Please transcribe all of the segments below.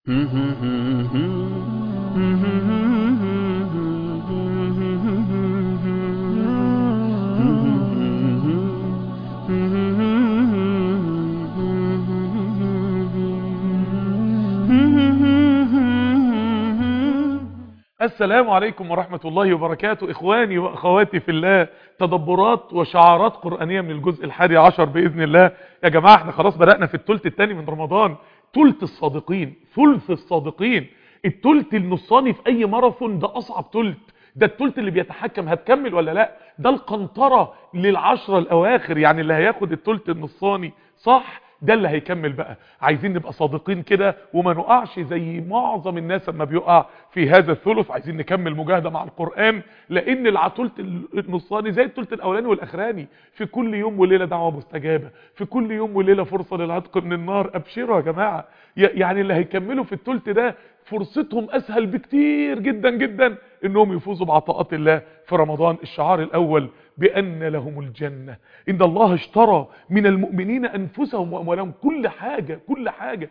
السلام عليكم ورحمة الله وبركاته إخواني وأخواتي في الله تدبرات وشعارات قرآنية من الجزء الحادي عشر بإذن الله يا جماعة احنا خلاص بدأنا في التلت الثاني من رمضان تلت الصادقين ثلث الصادقين التلت النصاني في أي ماراثون ده أصعب تلت ده التلت اللي بيتحكم هتكمل ولا لا ده القنطرة للعشرة الأواخر يعني اللي هياخد التلت النصاني صح ده اللي هيكمل بقى عايزين نبقى صادقين كده وما نقعش زي معظم الناس لما بيقع في هذا الثلث عايزين نكمل مجاهدة مع القرآن لان العتلت النصاني زي الثلث الاولاني والاخراني في كل يوم وليلة دعوة مستجابة في كل يوم وليلة فرصة للعتق من النار ابشروا يا جماعة يعني اللي هيكملوا في الثلث ده فرصتهم اسهل بكتير جدا جدا انهم يفوزوا بعطاءات الله في رمضان الشعار الاول بأن لهم الجنة إن الله اشترى من المؤمنين أنفسهم وأموالهم كل حاجة كل حاجة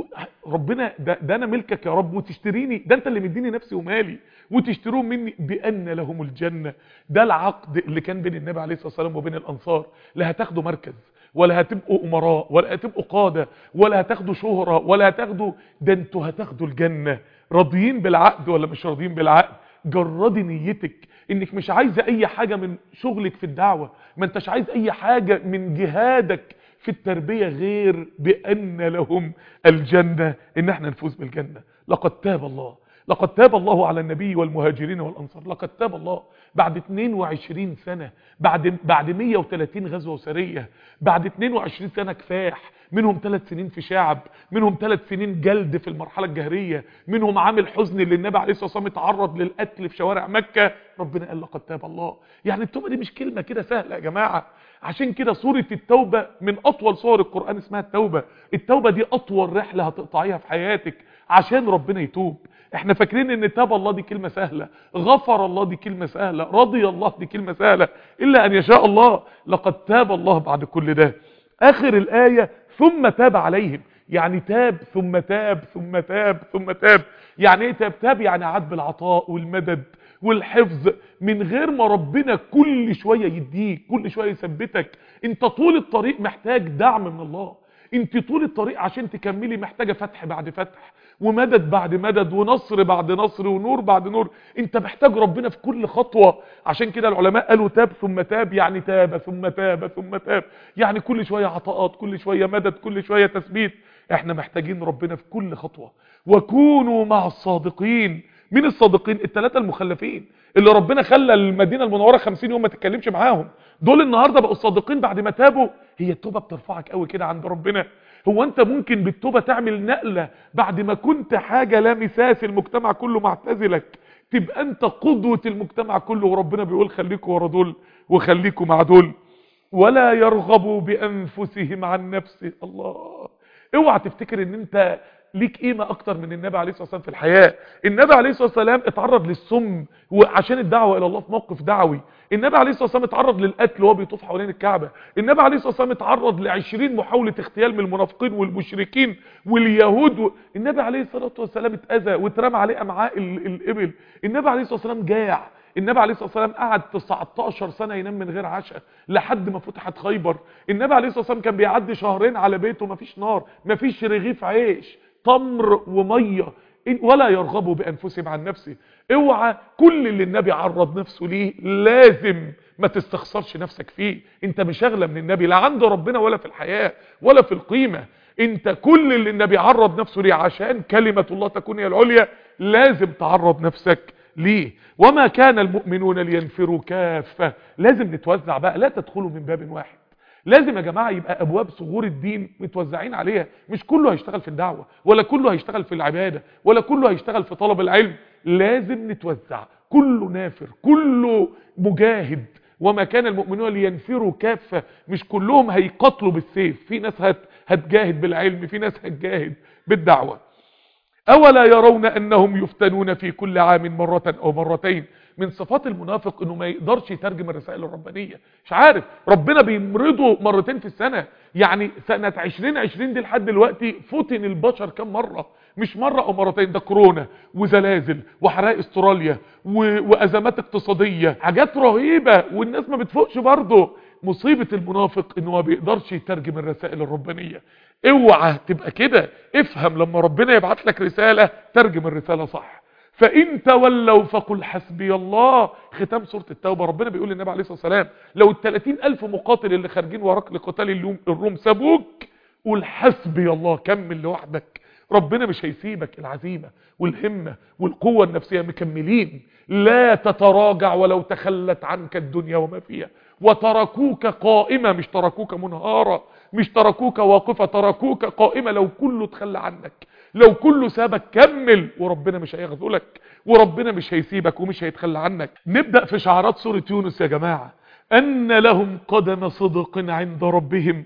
ربنا ده, ده أنا ملكك يا رب وتشتريني ده أنت اللي مديني نفسي ومالي وتشتروه مني بأن لهم الجنة ده العقد اللي كان بين النبي عليه الصلاة والسلام وبين الأنصار لا هتاخدوا مركز ولا هتبقوا أمراء ولا هتبقوا قادة ولا هتاخدوا شهرة ولا هتاخدوا ده انتوا هتاخدوا الجنة راضيين بالعقد ولا مش راضيين بالعقد جردي نيتك انك مش عايزه اي حاجه من شغلك في الدعوه ما انتش عايز اي حاجه من جهادك في التربيه غير بان لهم الجنه ان احنا نفوز بالجنه لقد تاب الله لقد تاب الله على النبي والمهاجرين والانصار لقد تاب الله بعد 22 سنه بعد بعد 130 غزوه وسريه بعد 22 سنه كفاح منهم ثلاث سنين في شعب منهم ثلاث سنين جلد في المرحلة الجهرية منهم عامل حزن اللي النبي عليه الصلاة والسلام اتعرض للقتل في شوارع مكة ربنا قال لقد تاب الله يعني التوبة دي مش كلمة كده سهلة يا جماعة عشان كده سورة التوبة من أطول سور القرآن اسمها التوبة التوبة دي أطول رحلة هتقطعيها في حياتك عشان ربنا يتوب احنا فاكرين ان تاب الله دي كلمة سهلة غفر الله دي كلمة سهلة رضي الله دي كلمة سهلة إلا أن يشاء الله لقد تاب الله بعد كل ده آخر الآية ثم تاب عليهم يعني تاب ثم تاب ثم تاب ثم تاب يعني ايه تاب تاب يعني عاد بالعطاء والمدد والحفظ من غير ما ربنا كل شوية يديك كل شوية يثبتك انت طول الطريق محتاج دعم من الله انت طول الطريق عشان تكملي محتاجة فتح بعد فتح ومدد بعد مدد ونصر بعد نصر ونور بعد نور انت محتاج ربنا في كل خطوة عشان كده العلماء قالوا تاب ثم تاب يعني تاب ثم تاب ثم تاب يعني كل شوية عطاءات كل شوية مدد كل شوية تثبيت احنا محتاجين ربنا في كل خطوة وكونوا مع الصادقين مين الصادقين الثلاثة المخلفين اللي ربنا خلى المدينة المنورة 50 يوم ما تتكلمش معاهم دول النهاردة بقوا الصادقين بعد ما تابوا هي التوبة بترفعك قوي كده عند ربنا هو انت ممكن بالتوبة تعمل نقلة بعد ما كنت حاجة لا مساس المجتمع كله معتزلك تبقى انت قدوة المجتمع كله وربنا بيقول خليكوا ورا دول وخليكوا مع دول ولا يرغبوا بأنفسهم عن نفسه الله اوعى تفتكر ان انت ليك قيمة اكتر من النبي عليه الصلاة والسلام في الحياة النبي عليه الصلاة والسلام اتعرض للسم وعشان الدعوة الى الله في موقف دعوي النبي عليه الصلاة والسلام اتعرض للقتل وهو بيطوف حوالين الكعبة النبي عليه الصلاة والسلام اتعرض ل20 محاولة اغتيال من المنافقين والمشركين واليهود و... النبي عليه الصلاة والسلام اتأذى واترمى عليه امعاء الابل النبي عليه الصلاة والسلام جاع النبي عليه الصلاة والسلام قعد 19 سنة ينام من غير عشاء لحد ما فتحت خيبر النبي عليه الصلاة والسلام كان بيعدي شهرين على بيته مفيش نار مفيش رغيف عيش تمر ومية ولا يرغبوا بأنفسهم عن نفسه اوعى كل اللي النبي عرض نفسه ليه لازم ما تستخسرش نفسك فيه انت مش اغلى من النبي لا عند ربنا ولا في الحياة ولا في القيمة انت كل اللي النبي عرض نفسه ليه عشان كلمة الله تكون هي العليا لازم تعرض نفسك ليه وما كان المؤمنون لينفروا كافة لازم نتوزع بقى لا تدخلوا من باب واحد لازم يا جماعة يبقى أبواب صغور الدين متوزعين عليها مش كله هيشتغل في الدعوة ولا كله هيشتغل في العبادة ولا كله هيشتغل في طلب العلم لازم نتوزع كله نافر كله مجاهد وما كان المؤمنون لينفروا كافة مش كلهم هيقتلوا بالسيف في ناس هت هتجاهد بالعلم في ناس هتجاهد بالدعوة أولا يرون أنهم يفتنون في كل عام مرة أو مرتين من صفات المنافق انه ما يقدرش يترجم الرسائل الربانية مش عارف ربنا بيمرضه مرتين في السنة يعني سنة 2020 دي لحد دلوقتي فتن البشر كم مرة مش مرة او مرتين ده كورونا وزلازل وحرائق استراليا و... وازمات اقتصادية حاجات رهيبة والناس ما بتفوقش برضه مصيبة المنافق انه ما بيقدرش يترجم الرسائل الربانية اوعى تبقى كده افهم لما ربنا يبعت لك رسالة ترجم الرسالة صح فإن تولوا فقل حسبي الله ختام سورة التوبة ربنا بيقول للنبي عليه الصلاة والسلام لو التلاتين ألف مقاتل اللي خارجين وراك لقتال اليوم الروم سابوك قول حسبي الله كمل لوحدك ربنا مش هيسيبك العزيمة والهمة والقوة النفسية مكملين لا تتراجع ولو تخلت عنك الدنيا وما فيها وتركوك قائمة مش تركوك منهارة مش تركوك واقفة تركوك قائمة لو كله تخلى عنك لو كله سابك كمل وربنا مش هيغذلك وربنا مش هيسيبك ومش هيتخلى عنك نبدأ في شعارات سورة يونس يا جماعة أن لهم قدم صدق عند ربهم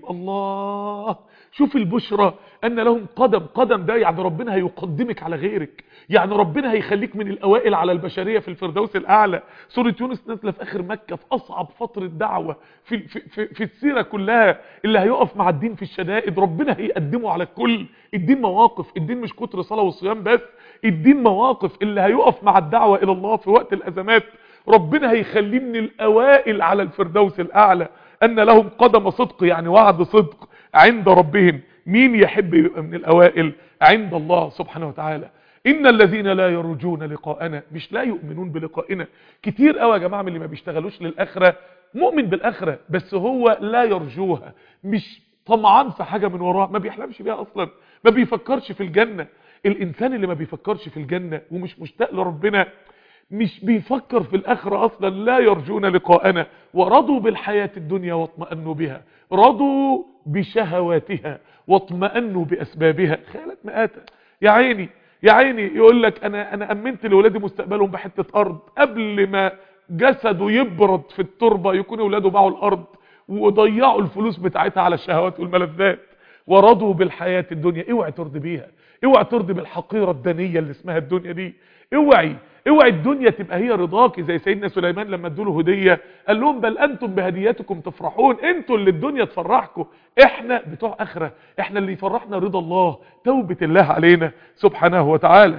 الله شوف البشرى أن لهم قدم قدم ده يعني ربنا هيقدمك على غيرك يعني ربنا هيخليك من الأوائل على البشرية في الفردوس الأعلى سورة يونس نازلة في آخر مكة في أصعب فترة دعوة في, في, في, في السيرة كلها اللي هيقف مع الدين في الشدائد ربنا هيقدمه على الكل الدين مواقف الدين مش كتر صلاة وصيام بس الدين مواقف اللي هيقف مع الدعوة إلى الله في وقت الأزمات ربنا هيخليه من الأوائل على الفردوس الأعلى أن لهم قدم صدق يعني وعد صدق عند ربهم مين يحب يبقى من الأوائل عند الله سبحانه وتعالى إن الذين لا يرجون لقاءنا مش لا يؤمنون بلقائنا كتير قوي يا جماعة من اللي ما بيشتغلوش للآخرة مؤمن بالآخرة بس هو لا يرجوها مش طمعان في حاجة من وراه ما بيحلمش بيها أصلا ما بيفكرش في الجنة الإنسان اللي ما بيفكرش في الجنة ومش مشتاق لربنا مش بيفكر في الآخرة أصلا لا يرجون لقاءنا ورضوا بالحياة الدنيا واطمأنوا بها رضوا بشهواتها واطمأنوا بأسبابها خيالات مآتة يا عيني يا عيني يقول لك أنا, أنا أمنت لأولادي مستقبلهم بحتة أرض قبل ما جسده يبرد في التربة يكون أولاده باعوا الأرض وضيعوا الفلوس بتاعتها على الشهوات والملذات ورضوا بالحياة الدنيا اوعي ترضي بيها اوعي ترضي بالحقيرة الدنية اللي اسمها الدنيا دي اوعي اوعي الدنيا تبقى هي رضاكي زي سيدنا سليمان لما ادوا هديه قال لهم بل انتم بهديتكم تفرحون انتوا اللي الدنيا تفرحكم احنا بتوع اخره احنا اللي يفرحنا رضا الله توبه الله علينا سبحانه وتعالى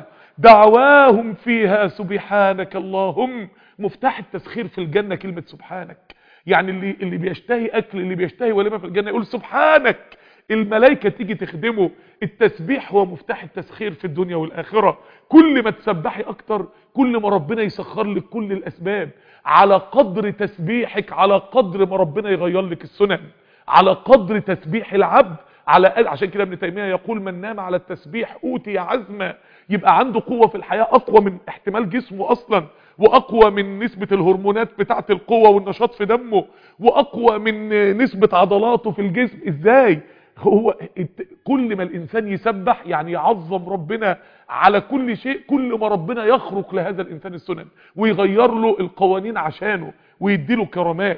دعواهم فيها سبحانك اللهم مفتاح التسخير في الجنه كلمه سبحانك يعني اللي اللي بيشتهي اكل اللي بيشتهي وليمه في الجنه يقول سبحانك الملائكة تيجي تخدمه التسبيح هو مفتاح التسخير في الدنيا والآخرة كل ما تسبحي أكتر كل ما ربنا يسخر لك كل الأسباب على قدر تسبيحك على قدر ما ربنا يغير لك السنن على قدر تسبيح العبد على عشان كده ابن تيمية يقول من نام على التسبيح أوتي عزما يبقى عنده قوة في الحياة أقوى من احتمال جسمه أصلا واقوى من نسبة الهرمونات بتاعة القوة والنشاط في دمه واقوى من نسبة عضلاته في الجسم ازاي هو كل ما الانسان يسبح يعني يعظم ربنا على كل شيء كل ما ربنا يخرق لهذا الانسان السنن ويغير له القوانين عشانه ويديله كرامات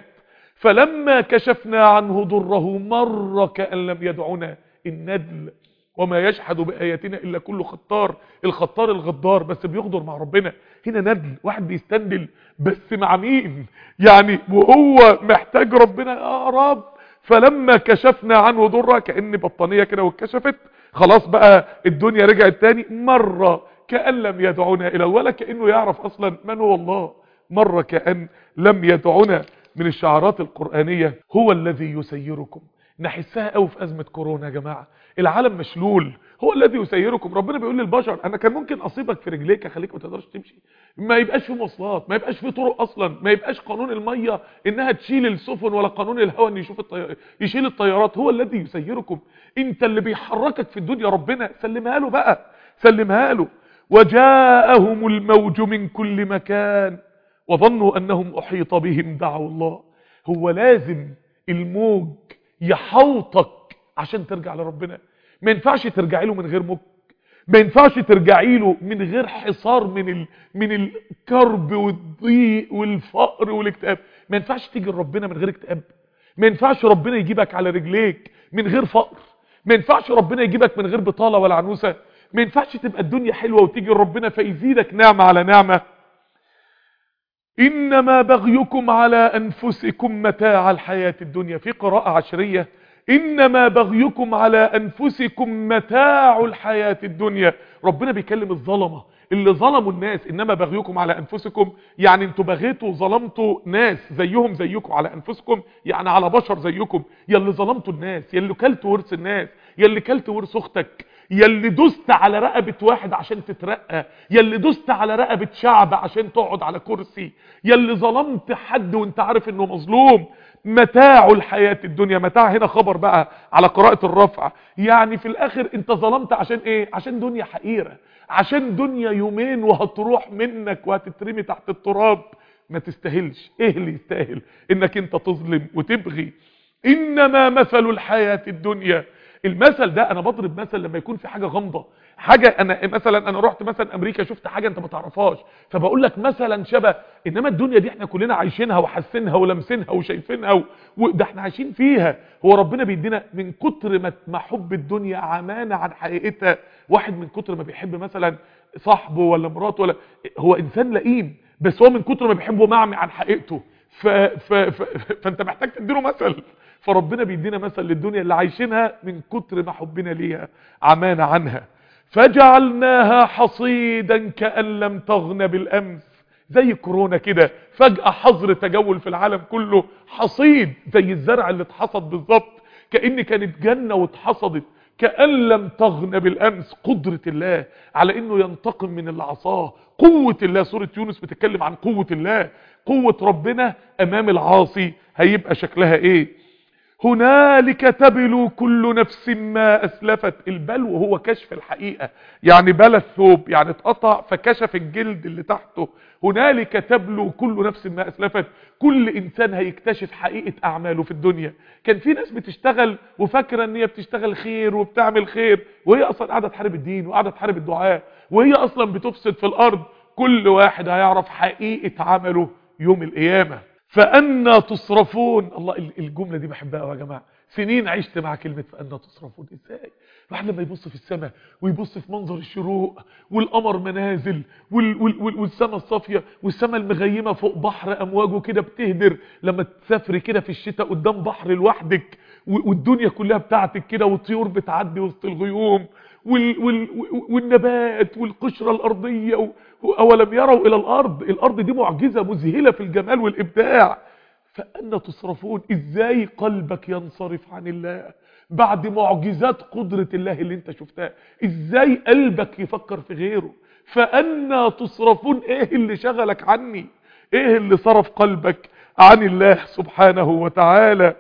فلما كشفنا عنه ضره مر كأن لم يدعنا الندل وما يشحد بآياتنا إلا كل خطار الخطار الغدار بس بيغدر مع ربنا هنا ندل واحد بيستندل بس مع مين يعني وهو محتاج ربنا يا رب فلما كشفنا عنه ضره كأن بطانية كده واتكشفت خلاص بقى الدنيا رجعت تاني مرة كأن لم يدعونا إلى ولا كأنه يعرف أصلا من هو الله مرة كأن لم يدعونا من الشعارات القرآنية هو الذي يسيركم نحسها قوي في أزمة كورونا يا جماعة العالم مشلول هو الذي يسيركم ربنا بيقول للبشر انا كان ممكن اصيبك في رجليك اخليك ما تقدرش تمشي ما يبقاش في مواصلات ما يبقاش في طرق اصلا ما يبقاش قانون الميه انها تشيل السفن ولا قانون الهواء ان يشوف الطي... يشيل الطيارات هو الذي يسيركم انت اللي بيحركك في الدنيا ربنا سلمها له بقى سلمها له وجاءهم الموج من كل مكان وظنوا انهم احيط بهم دعوا الله هو لازم الموج يحوطك عشان ترجع لربنا ما ينفعش ترجعي له من غير موج ما ينفعش ترجعي له من غير حصار من ال... من الكرب والضيق والفقر والاكتئاب ما ينفعش تيجي لربنا من غير اكتئاب ما ينفعش ربنا يجيبك على رجليك من غير فقر ما ينفعش ربنا يجيبك من غير بطالة ولا عنوسة ما ينفعش تبقى الدنيا حلوة وتيجي لربنا فيزيدك نعمة على نعمة إنما بغيكم على أنفسكم متاع الحياة الدنيا في قراءة عشرية إنما بغيكم على أنفسكم متاع الحياة الدنيا ربنا بيكلم الظلمه اللي ظلموا الناس انما بغيكم على انفسكم يعني انتوا بغيتوا وظلمتوا ناس زيهم زيكم على انفسكم يعني على بشر زيكم يا اللي ظلمتوا الناس يا اللي كلتوا ورث الناس يا اللي كلت ورث اختك يا اللي دست على رقبة واحد عشان تترقى يا اللي دست على رقبة شعب عشان تقعد على كرسي يا اللي ظلمت حد وانت عارف انه مظلوم متاع الحياة الدنيا متاع هنا خبر بقى على قراءة الرفع يعني في الاخر انت ظلمت عشان ايه عشان دنيا حقيرة عشان دنيا يومين وهتروح منك وهتترمي تحت التراب ما تستاهلش ايه اللي يستاهل انك انت تظلم وتبغي انما مثل الحياة الدنيا المثل ده انا بضرب مثل لما يكون في حاجة غامضة حاجة انا مثلا انا رحت مثلا امريكا شفت حاجة انت ما تعرفهاش فبقول لك مثلا شبه انما الدنيا دي احنا كلنا عايشينها وحاسينها ولمسينها وشايفينها وده احنا عايشين فيها هو ربنا بيدينا من كتر ما ما حب الدنيا عمانة عن حقيقتها واحد من كتر ما بيحب مثلا صاحبه ولا مراته ولا هو انسان لئيم بس هو من كتر ما بيحبه معمي عن حقيقته ف... ف... ف... فانت محتاج تديله مثل فربنا بيدينا مثل للدنيا اللي عايشينها من كتر ما حبنا ليها عمانا عنها فجعلناها حصيدا كأن لم تغن بالأمس زي كورونا كده فجأة حظر تجول في العالم كله حصيد زي الزرع اللي اتحصد بالظبط كأن كانت جنة واتحصدت كأن لم تغن بالأمس قدرة الله على انه ينتقم من اللي عصاه قوة الله سورة يونس بتتكلم عن قوة الله قوة ربنا امام العاصي هيبقى شكلها ايه هنالك تبلو كل نفس ما اسلفت البلو هو كشف الحقيقة يعني بلى الثوب يعني اتقطع فكشف الجلد اللي تحته هنالك تبلو كل نفس ما اسلفت كل انسان هيكتشف حقيقة اعماله في الدنيا كان في ناس بتشتغل وفاكرة ان هي بتشتغل خير وبتعمل خير وهي اصلا قاعدة تحارب الدين وقاعدة تحارب الدعاء وهي اصلا بتفسد في الارض كل واحد هيعرف حقيقة عمله يوم القيامة فأنا تصرفون الله الجملة دي بحبها قوي يا جماعة سنين عشت مع كلمة فأنا تصرفون ازاي الواحد لما يبص في السماء ويبص في منظر الشروق والقمر منازل وال وال وال والسماء الصافية والسماء المغيمة فوق بحر أمواجه كده بتهدر لما تسافري كده في الشتاء قدام بحر لوحدك والدنيا كلها بتاعتك كده والطيور بتعدي وسط الغيوم وال وال والنبات والقشرة الأرضية أولم يروا إلى الأرض الأرض دي معجزة مذهلة في الجمال والإبداع فأنا تصرفون إزاي قلبك ينصرف عن الله بعد معجزات قدرة الله اللي انت شفتها إزاي قلبك يفكر في غيره فأنا تصرفون إيه اللي شغلك عني إيه اللي صرف قلبك عن الله سبحانه وتعالى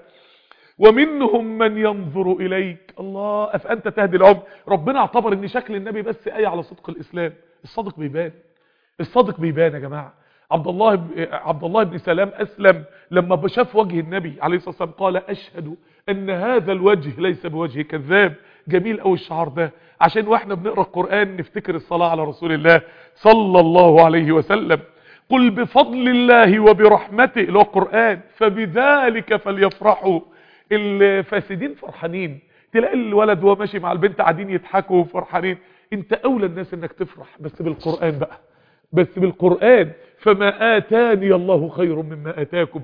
ومنهم من ينظر إليك الله أفأنت تهدي العمر ربنا اعتبر ان شكل النبي بس آية على صدق الإسلام الصادق بيبان الصادق بيبان يا جماعة عبد الله ب... عبد الله بن سلام أسلم لما شاف وجه النبي عليه الصلاة والسلام قال أشهد أن هذا الوجه ليس بوجه كذاب جميل قوي الشعار ده عشان واحنا بنقرأ القرآن نفتكر الصلاة على رسول الله صلى الله عليه وسلم قل بفضل الله وبرحمته اللي هو القرآن فبذلك فليفرحوا الفاسدين فرحانين تلاقي الولد وهو ماشي مع البنت قاعدين يضحكوا وفرحانين انت اولى الناس انك تفرح بس بالقرآن بقى بس بالقرآن فما آتاني الله خير مما آتاكم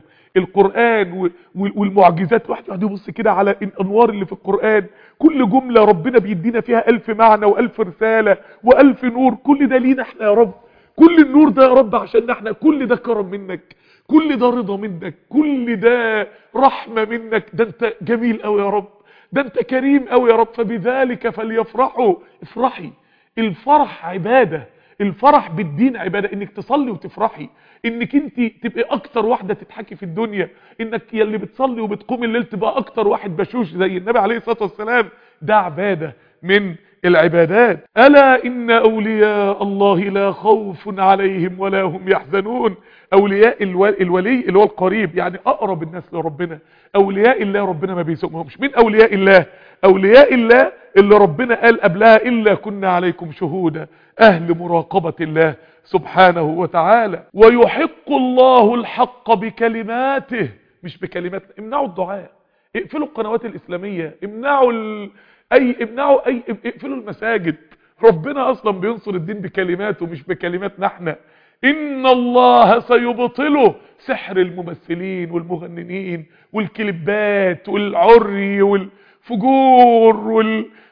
القرآن والمعجزات واحد يقعد يبص كده على الأنوار اللي في القرآن كل جملة ربنا بيدينا فيها ألف معنى وألف رسالة وألف نور كل ده لينا احنا يا رب كل النور ده يا رب عشان احنا كل ده كرم منك كل ده رضا منك كل ده رحمة منك ده انت جميل قوي يا رب ده انت كريم قوي يا رب فبذلك فليفرحوا افرحي الفرح عبادة الفرح بالدين عبادة انك تصلي وتفرحي انك انت تبقي اكتر واحدة تضحكي في الدنيا انك يلي بتصلي وبتقوم الليل تبقى اكتر واحد بشوش زي النبي عليه الصلاة والسلام ده عبادة من العبادات ألا إن أولياء الله لا خوف عليهم ولا هم يحزنون أولياء الولي اللي هو القريب يعني أقرب الناس لربنا أولياء الله ربنا ما بيسمهمش من أولياء الله أولياء الله اللي ربنا قال قبلها إلا كنا عليكم شهودا أهل مراقبة الله سبحانه وتعالى ويحق الله الحق بكلماته مش بكلمات امنعوا الدعاء اقفلوا القنوات الإسلامية امنعوا ال... اي امنعوا اي اقفلوا المساجد ربنا اصلا بينصر الدين بكلماته مش بكلماتنا احنا ان الله سيبطله سحر الممثلين والمغننين والكليبات والعري والفجور وال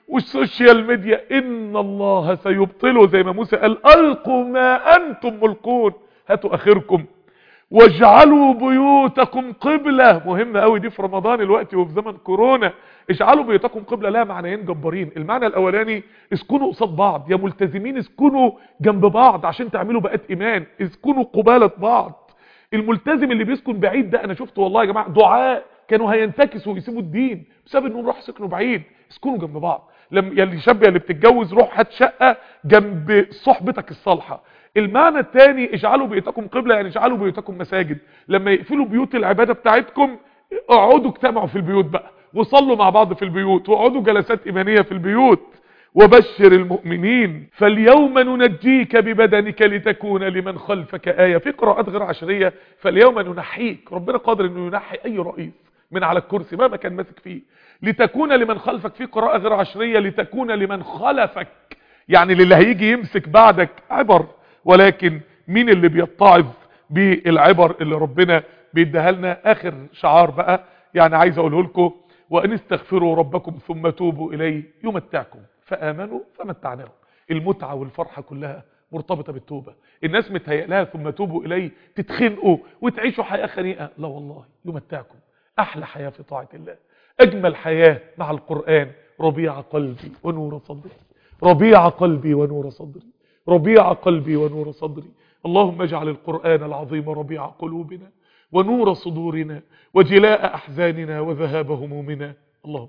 والسوشيال ميديا ان الله سيبطله زي ما موسى قال القوا ما انتم ملقون هاتوا اخركم واجعلوا بيوتكم قبلة مهمة قوي دي في رمضان الوقت وفي زمن كورونا اجعلوا بيوتكم قبلة لها معنيين جبارين المعنى الاولاني اسكنوا قصاد بعض يا ملتزمين اسكنوا جنب بعض عشان تعملوا بقات ايمان اسكنوا قبالة بعض الملتزم اللي بيسكن بعيد ده انا شفته والله يا جماعة دعاء كانوا هينتكسوا ويسيبوا الدين بسبب انهم راحوا سكنوا بعيد اسكنوا جنب بعض لما يا اللي شاب يا اللي بتتجوز روح هات شقه جنب صحبتك الصالحه المعنى الثاني اجعلوا بيوتكم قبلة يعني اجعلوا بيوتكم مساجد لما يقفلوا بيوت العبادة بتاعتكم اقعدوا اجتمعوا في البيوت بقى وصلوا مع بعض في البيوت واقعدوا جلسات ايمانية في البيوت وبشر المؤمنين فاليوم ننجيك ببدنك لتكون لمن خلفك آية في قراءات غير عشرية فاليوم ننحيك ربنا قادر انه ينحي اي رئيس من على الكرسي مهما كان ماسك فيه لتكون لمن خلفك في قراءة غير عشرية لتكون لمن خلفك يعني للي هيجي يمسك بعدك عبر ولكن مين اللي بيتعظ بالعبر اللي ربنا بيديها لنا اخر شعار بقى يعني عايز اقوله لكم وان استغفروا ربكم ثم توبوا اليه يمتعكم فامنوا فمتعناهم المتعه والفرحه كلها مرتبطه بالتوبه الناس متهيأ لها ثم توبوا اليه تتخنقوا وتعيشوا حياه خنيقه لا والله يمتعكم احلى حياه في طاعه الله اجمل حياه مع القران ربيع قلبي ونور صدري ربيع قلبي ونور صدري ربيع قلبي ونور صدري اللهم اجعل القرآن العظيم ربيع قلوبنا ونور صدورنا وجلاء أحزاننا وذهاب همومنا اللهم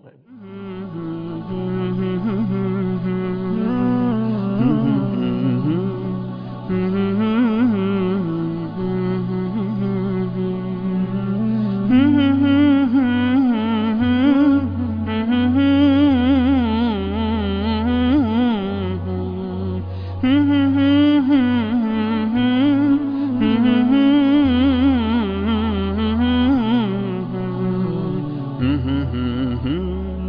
آمين Mm-hmm.